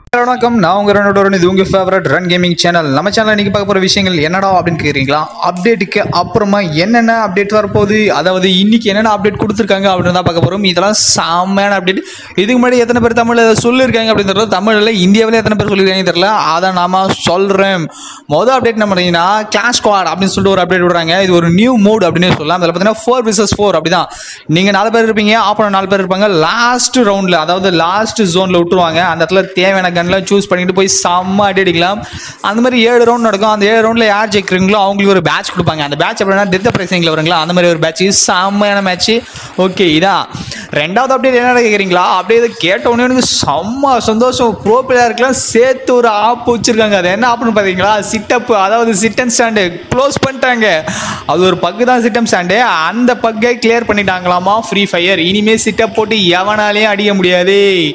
வணக்கம் நான் உங்க ரன்னோட இது உங்க ஃபேவரட் ரன் கேமிங் சேனல் நம்ம சேனல் இன்னைக்கு பார்க்க போற விஷயங்கள் என்னடா அப்படின்னு கேக்குறீங்களா அப்டேட்டுக்கு அப்புறமா என்னென்ன அப்டேட் வரப்போகுது அதாவது இன்னைக்கு என்னென்ன அப்டேட் கொடுத்துருக்காங்க அப்படின்னு தான் பார்க்க போறோம் இதெல்லாம் செம்மையான அப்டேட் இதுக்கு முன்னாடி எத்தனை பேர் தமிழ்ல சொல்லியிருக்காங்க அப்படின்னு தெரியல தமிழ்ல இந்தியாவில் எத்தனை பேர் சொல்லியிருக்காங்க தெரியல அதை நாம சொல்றேன் மொதல் அப்டேட் என்ன பண்ணீங்கன்னா கிளாஷ் ஸ்குவாட் அப்படின்னு சொல்லிட்டு ஒரு அப்டேட் விடுறாங்க இது ஒரு நியூ மோட் அப்படின்னு சொல்லலாம் அதில் பார்த்தீங்கன்னா ஃபோர் விசஸ் ஃபோர் அப்படிதான் நீங்க நாலு பேர் இருப்பீங்க ஆப்போனன் நாலு பேர் இருப்பாங்க லாஸ்ட் ரவுண்ட்ல அதாவது லாஸ்ட் ஜோன்ல விட்டுருவாங்க அந்த இடத்துல தேவையான கன்லாம் சூஸ் பண்ணிட்டு போய் செம்ம அடி அடிக்கலாம் அந்த மாதிரி ஏழு ரவுண்ட் நடக்கும் அந்த ஏழு ரவுண்ட்ல யார் ஜெயிக்கிறீங்களோ அவங்களுக்கு ஒரு பேட்ச் கொடுப்பாங்க அந்த பேட்ச் அப்படின்னா டெத்த பிரைசிங்ல வருங்களா அந்த மாதிரி ஒரு பேட்ச் செம்மையான மேட்ச் ஓகே இதான் ரெண்டாவது அப்டேட் என்ன கேட்குறீங்களா அப்படியே இதை கேட்ட உடனே எனக்கு செம்ம சந்தோஷம் ப்ரோ பிளேயருக்குலாம் சேர்த்து ஒரு ஆப் வச்சிருக்காங்க அது என்ன ஆப்னு பார்த்தீங்களா சிட்டப் அதாவது சிட் அண்ட் ஸ்டாண்டு க்ளோஸ் பண்ணிட்டாங்க அது ஒரு பக்கு தான் சிட்டம் ஸ்டாண்டு அந்த பக்கை கிளியர் பண்ணிட்டாங்களாமா ஃப்ரீ ஃபயர் இனிமே சிட்டப் போட்டு எவனாலையும் அடிக்க முடியாது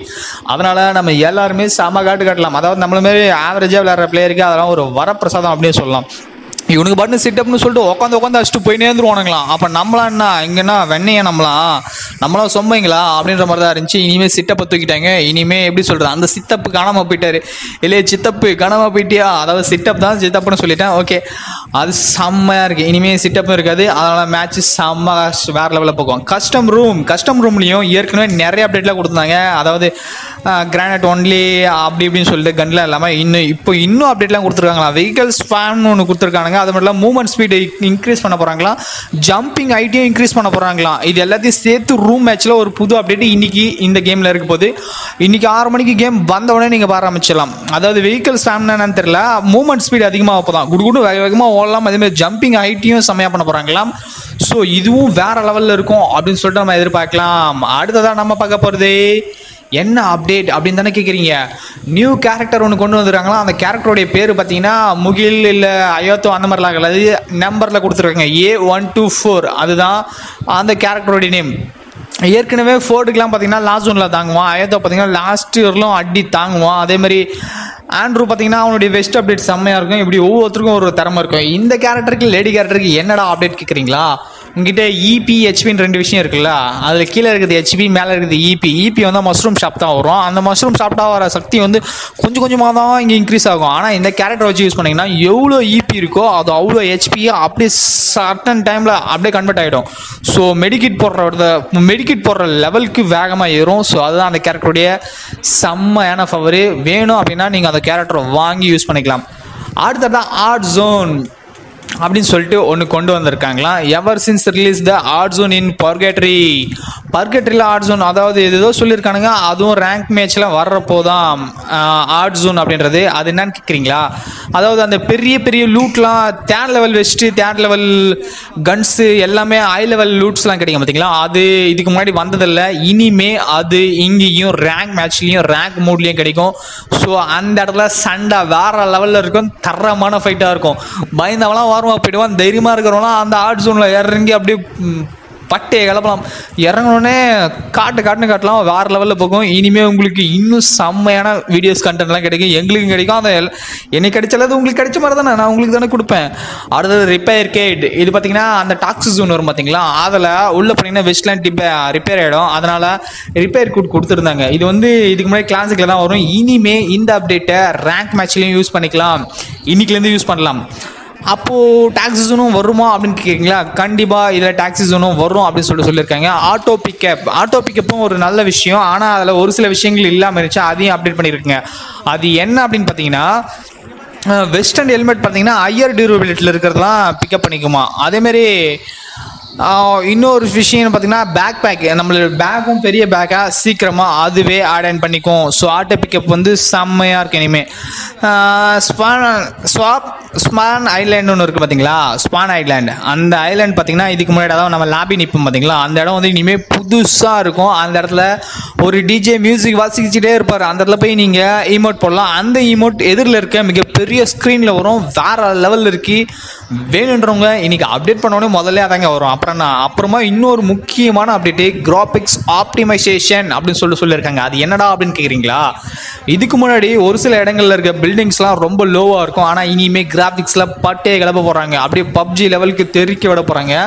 அதனால நம்ம எல்லாருமே செம காட்டு காட்டலாம் அதாவது நம்மள மாதிரி ஆவரேஜாக விளையாடுற பிளேயருக்கு அதெல்லாம் ஒரு வரப்பிரசாதம் அப்படின்னு சொல்லலாம் இவனுக்கு பாட்டு சிட்டப்னு சொல்லிட்டு உட்காந்து உட்காந்து அடிச்சுட்டு போயினே இருந்துருவானுங்களாம் அப்போ நம்மளாம் என்ன இங்கன்னா வெண்ணையா நம்மளாம் நம்மளாம் சொம்பைங்களா அப்படின்ற மாதிரி தான் இருந்துச்சு இனிமேல் சிட்டப்பை தூக்கிட்டாங்க இனிமே எப்படி சொல்கிறது அந்த சித்தப்பு காணாமல் போயிட்டாரு இல்லையே சித்தப்பு காணாமல் போயிட்டியா அதாவது சிட்டப் தான் சித்தப்புன்னு சொல்லிட்டேன் ஓகே அது செம்மையாக இருக்குது இனிமேல் சிட்டப்பும் இருக்காது அதனால் மேட்ச் செம்ம வேறு லெவலில் போகும் கஸ்டம் ரூம் கஸ்டம் ரூம்லேயும் ஏற்கனவே நிறைய அப்டேட்லாம் கொடுத்துருந்தாங்க அதாவது கிரானைட் ஒன்லி அப்படி இப்படின்னு சொல்லிட்டு கன்லாம் இல்லாமல் இன்னும் இப்போ இன்னும் அப்டேட்லாம் கொடுத்துருக்காங்களா வெஹிக்கல்ஸ் ஃபேன் ஒன்று கொடுத்துருக்காங்க அது மட்டும் இல்லாமல் மூவ்மெண்ட் ஸ்பீடு இன்க்ரீஸ் பண்ண போகிறாங்களா ஜம்பிங் ஐட்டியும் இன்க்ரீஸ் பண்ண போகிறாங்களாம் இது எல்லாத்தையும் சேர்த்து ரூம் மேட்ச்சில் ஒரு புது அப்டேட் இன்னைக்கு இந்த கேமில் இருக்க போது இன்னைக்கு ஆறு மணிக்கு கேம் வந்த உடனே நீங்கள் பார ஆரம்பிச்சிடலாம் அதாவது வெஹிக்கல்ஸ் ஃபேன் என்னன்னு தெரியல மூவ்மெண்ட் ஸ்பீடு அதிகமாக போதான் குடு குடு வேக வேகமாக ஓடலாம் அதேமாதிரி ஜம்பிங் ஹைட்டையும் செம்மையாக பண்ண போகிறாங்களாம் ஸோ இதுவும் வேற லெவலில் இருக்கும் அப்படின்னு சொல்லிட்டு நம்ம எதிர்பார்க்கலாம் அடுத்ததாக நம்ம பார்க்க போகிறது என்ன அப்டேட் அப்படின்னு தானே கேட்குறீங்க நியூ கேரக்டர் ஒன்று கொண்டு வந்துருக்காங்களா அந்த கேரக்டருடைய பேர் பார்த்தீங்கன்னா முகில் இல்லை அயோத்தோ அந்த மாதிரிலாம் கிடையாது நம்பரில் கொடுத்துருக்காங்க ஏ ஒன் டூ ஃபோர் அதுதான் அந்த கேரக்டருடைய நேம் ஏற்கனவே ஃபோர்டுக்கெலாம் பார்த்தீங்கன்னா லாஸ்ட் ஜோனில் தாங்குவான் அயோத்தோ பார்த்தீங்கன்னா லாஸ்ட் இயர்லும் அடி தாங்குவான் அதே மாதிரி ஆண்ட்ரூ பார்த்தீங்கன்னா அவனுடைய வெஸ்ட் அப்டேட் செம்மையாக இருக்கும் இப்படி ஒவ்வொருத்தருக்கும் ஒரு திறமை இருக்கும் இந்த கேரக்டருக்கு லேடி கேரக்டருக்கு என்னடா அப்டேட் கேட்குறீங்களா உங்ககிட்ட இபி ஹெச்பின்னு ரெண்டு விஷயம் இருக்குல்ல அதில் கீழே இருக்குது ஹெச்பி மேலே இருக்குது இபி இபி வந்து மஷ்ரூம் ஷாப் தான் வரும் அந்த மஷ்ரூம் சாப்பிட்டா வர சக்தி வந்து கொஞ்சம் கொஞ்சமாக தான் இங்கே இன்க்ரீஸ் ஆகும் ஆனால் இந்த கேரக்டர் வச்சு யூஸ் பண்ணிங்கன்னா எவ்வளோ இபி இருக்கோ அது அவ்வளோ ஹெச்பி அப்படியே சர்டன் டைமில் அப்படியே கன்வெர்ட் ஆகிடும் ஸோ மெடிக்கிட் போடுற மெடிக்கிட் போடுற லெவலுக்கு வேகமாக ஏறும் ஸோ அதுதான் அந்த கேரக்டருடைய செம்மையான ஃபவரு வேணும் அப்படின்னா நீங்கள் அந்த கேரக்டரை வாங்கி யூஸ் பண்ணிக்கலாம் அடுத்ததான் ஆர்ட் ஜோன் அப்படின்னு சொல்லிட்டு ஒன்று கொண்டு வந்திருக்காங்களாம் ever since release the art zone in purgatory பர்கேட்ரியில் ஆர்ட் ஜோன் அதாவது இது ஏதோ சொல்லியிருக்கானுங்க அதுவும் ரேங்க் மேட்ச்சில் வர்றப்போ தான் ஆர்ட் ஜோன் அப்படின்றது அது என்னன்னு கேட்குறீங்களா அதாவது அந்த பெரிய பெரிய லூட்லாம் third level vest third level guns எல்லாமே ஹை லெவல் லூட்ஸ்லாம் கிடைக்கும் பார்த்தீங்களா அது இதுக்கு முன்னாடி வந்ததில்ல இனிமே அது இங்கேயும் ரேங்க் மேட்ச்லேயும் ரேங்க் மூட்லேயும் கிடைக்கும் ஸோ அந்த இடத்துல சண்டை வேற லெவலில் இருக்கும் தரமான ஃபைட்டாக இருக்கும் பயந்தவெல்லாம் வருவான் போயிடுவான் தைரியமாக இருக்கிறவங்களாம் அந்த ஆர்ட் ஜோனில் இறங்கி அப்படியே ம், பட்டையை கிளப்பலாம் இறங்கினோடனே காட்டு காட்டுன்னு காட்டலாம் வேறு லெவலில் போகும் இனிமேல் உங்களுக்கு இன்னும் செம்மையான வீடியோஸ் கண்டென்ட்லாம் கிடைக்கும் எங்களுக்கும் கிடைக்கும் அந்த எல்- எனக்கு கிடைச்சது உங்களுக்கு கிடைச்ச மாதிரி தானே நான் உங்களுக்கு தானே கொடுப்பேன் அடுத்தது ரிப்பேர் கேட் இது பார்த்தீங்கன்னா அந்த டாக்ஸிஸ் ஒன்று வரும் பார்த்தீங்களா அதில் உள்ள போனீங்கன்னா வெஸ்ட்லேண்ட் டிப்பே ரிப்பேர் ஆகிடும் அதனால் ரிப்பேர் கூட் கொடுத்துருந்தாங்க இது வந்து இதுக்கு முன்னாடி கிளாஸுக்கில் தான் வரும் இனிமே இந்த அப்டேட்டை ரேங்க் மேட்ச்லேயும் யூஸ் பண்ணிக்கலாம் இன்னைக்குலேருந்து யூஸ் பண்ணலாம் அப்போது டாக்ஸி ஜோனும் வருமா அப்படின்னு கேட்குறீங்களா கண்டிப்பாக இதில் டாக்ஸி ஜோனும் வரும் அப்படின்னு சொல்லிட்டு சொல்லியிருக்காங்க ஆட்டோ பிக்கப் ஆட்டோ பிக்கப்பும் ஒரு நல்ல விஷயம் ஆனால் அதில் ஒரு சில விஷயங்கள் இல்லாமல் இருந்துச்சு அதையும் அப்டேட் பண்ணியிருக்குங்க அது என்ன அப்படின்னு பார்த்தீங்கன்னா வெஸ்டர்ன் ஹெல்மெட் பார்த்தீங்கன்னா ஹையர் டியூரபிலிட்டியில் இருக்கிறதுலாம் பிக்கப் பண்ணிக்குமா அதேமாரி இன்னொரு விஷயம் பார்த்தீங்கன்னா பேக் பேக் நம்மளோட பேக்கும் பெரிய பேக்காக சீக்கிரமாக அதுவே ஆட் ஆன் பண்ணிக்கும் ஸோ ஆட்டோ பிக்கப் வந்து செம்மையாக இருக்கு இனிமேல் ஸ்பான் ஸ்வாப் ஸ்பான் ஐலாண்ட் ஒன்று இருக்குது பார்த்தீங்களா ஸ்பான் ஐலாண்ட் அந்த ஐலாண்ட் பார்த்தீங்கன்னா இதுக்கு முன்னாடி அதாவது நம்ம லாபி நிற்போம் பார்த்தீங்களா அந்த இடம் வந்து இனிமேல் புதுசாக இருக்கும் அந்த இடத்துல ஒரு டிஜே மியூசிக் வாசிச்சுட்டே இருப்பார் அந்த இடத்துல போய் நீங்கள் ஈமோட் போடலாம் அந்த ஈமோட் எதிரில் இருக்க மிகப்பெரிய ஸ்க்ரீனில் வரும் வேற லெவலில் இருக்கு வேணுன்றவங்க இன்னைக்கு அப்டேட் பண்ணோடனே முதல்ல அதாங்க வரும் அப்புறம் நான் அப்புறமா இன்னொரு முக்கியமான அப்டேட்டு கிராபிக்ஸ் ஆப்டிமைசேஷன் அப்படின்னு சொல்லி சொல்லியிருக்காங்க அது என்னடா அப்படின்னு கேட்குறீங்களா இதுக்கு முன்னாடி ஒரு சில இடங்கள்ல இருக்க பில்டிங்ஸ்லாம் ரொம்ப லோவாக இருக்கும் ஆனால் இனிமே கிராஃபிக்ஸில் பட்டையை கிளப்ப போகிறாங்க அப்படியே பப்ஜி லெவலுக்கு தெறிக்க விட போகிறாங்க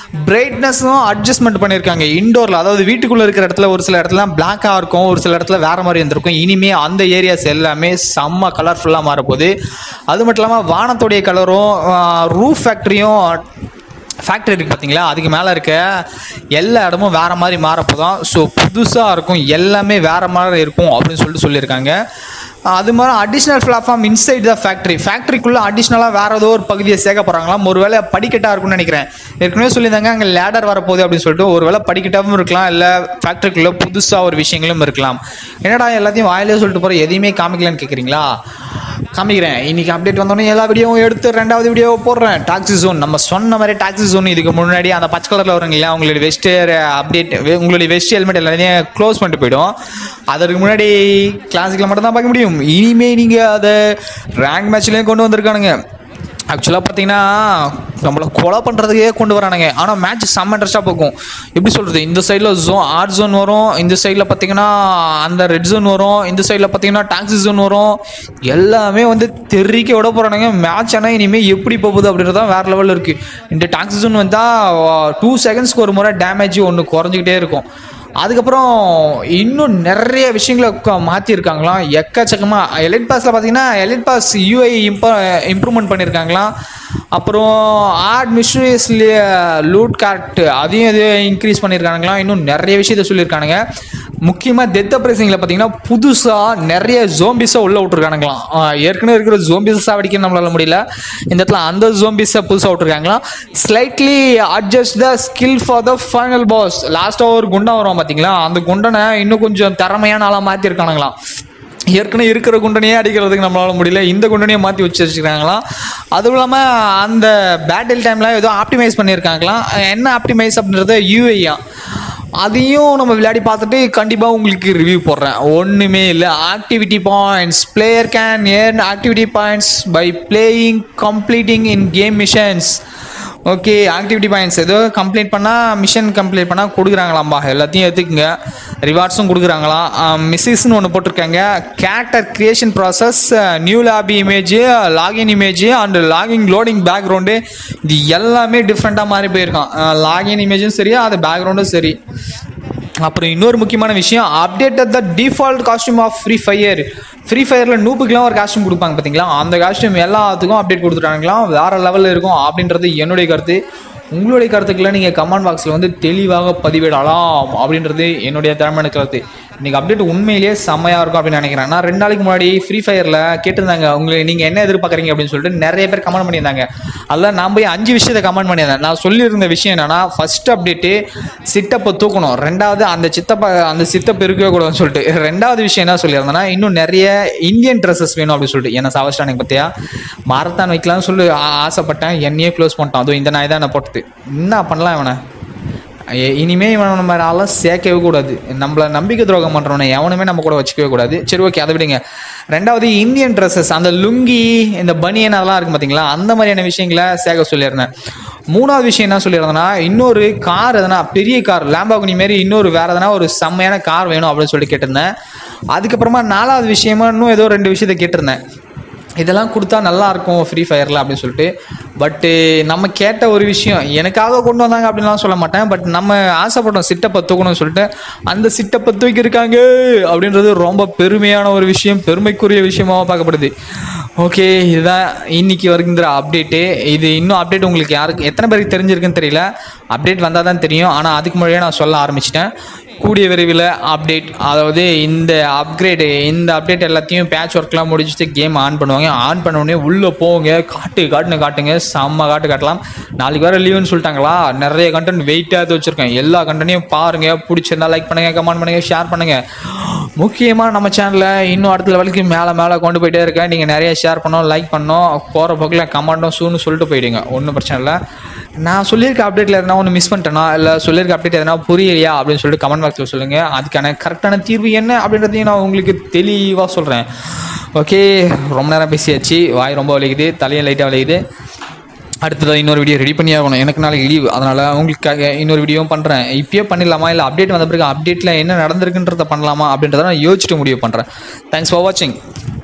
பிரைட்னஸும் அட்ஜஸ்ட்மெண்ட் பண்ணியிருக்காங்க இண்டோரில் அதாவது வீட்டுக்குள்ளே இருக்கிற இடத்துல ஒரு சில இடத்துல பிளாக்காக இருக்கும் ஒரு சில இடத்துல வேறு மாதிரி இருந்திருக்கும் இனிமே அந்த ஏரியாஸ் எல்லாமே செம்ம கலர்ஃபுல்லாக மாறப்போகுது அது மட்டும் இல்லாமல் வானத்துடைய கலரும் ரூஃப் ஃபேக்ட்ரியும் ஃபேக்ட்ரி இருக்குது பார்த்தீங்களா அதுக்கு மேலே இருக்க எல்லா இடமும் வேறு மாதிரி மாறப்போ தான் ஸோ புதுசாக இருக்கும் எல்லாமே வேறு மாதிரி இருக்கும் அப்படின்னு சொல்லிட்டு சொல்லியிருக்காங்க அது மாதிரி additional platform inside the factory ஃபேக்ட்ரிக்குள்ளே அடிஷ்னலாக வேறு ஏதோ ஒரு பகுதியை சேர்க்க போகிறாங்களாம் ஒருவேளை படிக்கட்டாக இருக்கும்னு நினைக்கிறேன் ஏற்கனவே சொல்லியிருந்தாங்க அங்கே லேடர் வரப்போகுது அப்படின்னு சொல்லிட்டு ஒருவேளை படிக்கட்டாகவும் இருக்கலாம் இல்லை ஃபேக்ட்ரிக்குள்ளே புதுசாக ஒரு விஷயங்களும் இருக்கலாம் என்னடா எல்லாத்தையும் வாயிலே சொல்லிட்டு போகிற எதையுமே காமிக்கலன்னு கேட்குறீங்களா காமிக்கிறேன் இன்னைக்கு அப்டேட் வந்தோடனே எல்லா வீடியோவும் எடுத்து ரெண்டாவது வீடியோ போடுறேன் டாக்ஸி ஜோன் நம்ம சொன்ன மாதிரி டாக்ஸி ஜோன் இதுக்கு முன்னாடி அந்த பச்சை கலரில் வருங்க இல்லையா உங்களுடைய வெஸ்ட் அப்டேட் உங்களுடைய வெஸ்ட் ஹெல்மெட் எல்லாத்தையும் க்ளோஸ் பண்ணிட்டு போயிடும் அதற்கு முன்னாடி கிளாசிக்கில் மட்டும் தான் பார்க்க முடியும் இனிமே நீங்கள் அதை ரேங்க் மேட்ச்லேயும் கொண்டு வந்திருக்கானுங்க ஆக்சுவலாக பார்த்தீங்கன்னா நம்மளை கொலை பண்ணுறதுக்கே கொண்டு வரானுங்க ஆனால் மேட்ச் செம்ம இன்ட்ரெஸ்ட்டாக போகும் எப்படி சொல்கிறது இந்த சைடில் ஜோன் ஆர்ட் ஜோன் வரும் இந்த சைடில் பார்த்தீங்கன்னா அந்த ரெட் ஜோன் வரும் இந்த சைடில் பார்த்தீங்கன்னா டாக்ஸி ஜோன் வரும் எல்லாமே வந்து தெறிக்க விட போகிறானுங்க மேட்ச் ஆனால் இனிமேல் எப்படி போகுது அப்படின்றது தான் வேறு லெவலில் இருக்குது இந்த டாக்ஸி ஜோன் வந்தால் டூ செகண்ட்ஸ்க்கு ஒரு முறை டேமேஜ் ஒன்று குறைஞ்சிக்கிட்டே இருக்கும் அதுக்கப்புறம் இன்னும் நிறைய விஷயங்களை க- மாற்றிருக்காங்களாம் எக்கச்சக்கமாக எலிட் பாஸில் பார்த்தீங்கன்னா எலிட் பாஸ் யூஐ இம்ப இம்ப்ரூவ்மெண்ட் பண்ணியிருக்காங்களாம் அப்புறம் ஆட் மிஸ்ட்ரியஸ்லேயே லூட் கார்ட் அதையும் இது இன்க்ரீஸ் பண்ணியிருக்காங்களாம் இன்னும் நிறைய விஷயத்த சொல்லியிருக்கானுங்க முக்கியமாக டெத் அப்ரைசிங்கில் பார்த்தீங்கன்னா புதுசாக நிறைய ஜோம்பிஸை உள்ளே விட்ருக்கானுங்களாம் ஆஹ் ஏற்கனவே இருக்கிற ஜோம்பிஸை சாவடிக்க நம்மளால முடியல இந்த இடத்துல அந்த ஜோம்பிஸை புதுசாக விட்ருக்காங்களாம் slightly adjust the skill for the final boss லாஸ்ட்டாக ஒரு குண்டா வரும் பார்த்தீங்களா அந்த குண்டனை இன்னும் கொஞ்சம் திறமையான ஆளாக மாற்றிருக்கானுங்களாம் ஏற்கனவே இருக்கிற குண்டனையே அடிக்கிறதுக்கு நம்மளால முடியல இந்த குண்டனையே மாற்றி வச்சு வச்சுருக்காங்களாம் அதுவும் இல்லாமல் அந்த பேட்டில் டைமில் ஏதோ ஆப்டிமைஸ் பண்ணியிருக்காங்களாம் என்ன ஆப்டிமைஸ் அப்படின்றத யூஐயா அதையும் நம்ம விளையாடி பார்த்துட்டு கண்டிப்பாக உங்களுக்கு ரிவ்யூ போடுறேன் ஒன்றுமே இல்லை activity points player can earn activity points by playing completing in game missions okay activity points ஏதோ கம்ப்ளீட் பண்ணால் மிஷன் கம்ப்ளீட் பண்ணால் கொடுக்குறாங்களாம்பா எல்லாத்தையும் எடுத்துக்கங்க ரிவார்ட்ஸும் கொடுக்குறாங்களாம் மிஸ்ஸஸ்னு ஒன்று போட்டிருக்காங்க character creation process new lobby image login image and logging loading background இது எல்லாமே டிஃப்ரெண்ட்டாக மாறி போயிருக்கான் லாகின் இமேஜும் சரி அது பேக்ரவுண்டும் சரி அப்புறம் இன்னொரு முக்கியமான விஷயம் update the default costume of free fire free ஃபயரில் நூப்புக்கெலாம் ஒரு காஸ்டியூம் கொடுப்பாங்க பார்த்தீங்களா அந்த காஸ்டியூம் எல்லாத்துக்கும் அப்டேட் கொடுத்துட்டாங்களாம் வேறு லெவலில் இருக்கும் அப்படின்றது என்னுடைய கருத்து உங்களுடைய கருத்துக்களை நீங்கள் கமெண்ட் பாக்ஸில் வந்து தெளிவாக பதிவிடலாம் அப்படின்றது என்னுடைய திறமையான கருத்து இன்றைக்கி அப்டேட் உண்மையிலேயே செம்மையாக இருக்கும் அப்படின்னு நினைக்கிறேன் நான் ரெண்டு நாளைக்கு முன்னாடி ஃப்ரீ ஃபயரில் கேட்டிருந்தாங்க உங்களை நீங்கள் என்ன எதிர்பார்க்குறீங்க அப்படின்னு சொல்லிட்டு நிறைய பேர் கமெண்ட் பண்ணியிருந்தாங்க அதில் நான் போய் அஞ்சு விஷயத்தை கமெண்ட் பண்ணியிருந்தேன் நான் சொல்லியிருந்த விஷயம் என்னன்னா ஃபர்ஸ்ட் அப்டேட்டு சிட்டப்பை தூக்கணும் ரெண்டாவது அந்த சித்தப்ப அந்த சித்தப்பை இருக்கவே கூடாதுன்னு சொல்லிட்டு ரெண்டாவது விஷயம் என்ன சொல்லியிருந்தேன்னா இன்னும் நிறைய இந்தியன் ட்ரெஸ்ஸஸ் வேணும் அப்படின்னு சொல்லிட்டு என்ன சவஸ்டானிக் பற்றியா மாரத்தான் வைக்கலாம்னு சொல்லி ஆ- ஆசைப்பட்டேன் என்னையே க்ளோஸ் பண்ணிட்டான் அதுவும் இந்த நாய் தான் என்ன போட்டது என்ன பண்ணலாம் இவனை எ- இனிமே இவனை நம்ம ஆளெல்லாம் சேர்க்கவே கூடாது நம்மளை நம்பிக்கை துரோகம் பண்ணுறவனை எவனுமே நம்ம கூட வச்சுக்கவே கூடாது சரி ஓகே அதை விடுங்க ரெண்டாவது இந்தியன் ட்ரெஸ்ஸஸ் அந்த லுங்கி இந்த பனியன் அதெல்லாம் இருக்கும் பார்த்தீங்களா அந்த மாதிரியான விஷயங்களை சேர்க்க சொல்லியிருந்தேன் மூணாவது விஷயம் என்ன சொல்லியிருந்தேன்னா இன்னொரு கார் எதனா பெரிய கார் லேம்பாகுனி மாரி இன்னொரு வேறு எதனா ஒரு செம்மையான கார் வேணும் அப்படின்னு சொல்லி கேட்டிருந்தேன் அதுக்கப்புறமா நாலாவது விஷயமா இன்னும் ஏதோ ரெண்டு விஷயத்த கேட்டிருந்தேன் இதெல்லாம் கொடுத்தா நல்லா இருக்கும் ஃப்ரீ ஃபயரில் அப்படின்னு சொல்லிட்டு பட்டு நம்ம கேட்ட ஒரு விஷயம் எனக்காக கொண்டு வந்தாங்க அப்படின்லாம் சொல்ல மாட்டேன் பட் நம்ம ஆசைப்பட்டோம் சிட்டப்பை தூக்கணும்னு சொல்லிட்டு அந்த சிட்டப்பை தூக்கியிருக்காங்க அப்படின்றது ரொம்ப பெருமையான ஒரு விஷயம் பெருமைக்குரிய விஷயமாக பார்க்கப்படுது ஓகே இதுதான் இன்னைக்கு வருகின்ற அப்டேட்டு இது இன்னும் அப்டேட் உங்களுக்கு யாருக்கு எத்தனை பேருக்கு தெரிஞ்சிருக்குன்னு தெரியல அப்டேட் வந்தால் தான் தெரியும் ஆனால் அதுக்கு முன்னாடியே நான் சொல்ல ஆரம்பிச்சிட்டேன் கூடிய விரைவில் அப்டேட் அதாவது இந்த அப்கிரேடு இந்த அப்டேட் எல்லாத்தையும் பேட்ச் ஒர்க்லாம் முடிச்சுட்டு கேம் ஆன் பண்ணுவாங்க ஆன் பண்ண உடனே உள்ளே போங்க காட்டு காட்டுன்னு காட்டுங்க செம்ம காட்டு காட்டலாம் நாளைக்கு வேறு லீவுன்னு சொல்லிட்டாங்களா நிறைய கண்டென்ட் வெயிட்டாக எடுத்து வச்சுருக்கேன் எல்லா கண்டென்ட்டையும் பாருங்கள் பிடிச்சிருந்தா லைக் பண்ணுங்கள் கமெண்ட் பண்ணுங்கள் ஷேர் பண்ணுங்கள் முக்கியமாக நம்ம சேனலில் இன்னும் அடுத்த லெவலுக்கு மேலே மேலே கொண்டு போயிட்டே இருக்கேன் நீங்கள் நிறைய ஷேர் பண்ணோம் லைக் பண்ணோம் போகிற போக்கில் கமெண்ட்டும் சூன்னு சொல்லிட்டு போயிடுங்க ஒன்றும் பிரச்சனை இல்லை நான் சொல்லியிருக்க அப்டேட்டில் எதனா ஒன்று மிஸ் பண்ணிட்டேனா இல்லை சொல்லியிருக்க அப்டேட் எதனா புரியலையா அப்படின்னு சொல்லிட்டு கமெண்ட் பாக்ஸில் சொல்லுங்கள் அதுக்கான கரெக்டான தீர்வு என்ன அப்படின்றதையும் நான் உங்களுக்கு தெளிவாக சொல்கிறேன் ஓகே ரொம்ப நேரம் பேசியாச்சு வாய் ரொம்ப வலிக்குது தலையும் லைட்டாக வலிக்குது அடுத்ததாக இன்னொரு வீடியோ ரெடி பண்ணி ஆகணும் எனக்கு நாளைக்கு லீவ் அதனால் உங்களுக்காக இன்னொரு வீடியோவும் பண்ணுறேன் இப்பயே பண்ணிடலாமா இல்லை அப்டேட் வந்த பிறகு அப்டேட்டில் என்ன நடந்திருக்குன்றத பண்ணலாமா அப்படின்றத நான் யோசிச்சுட்டு முடிவு பண்ணுறேன் தேங்க்ஸ் ஃபார் வாட்சிங்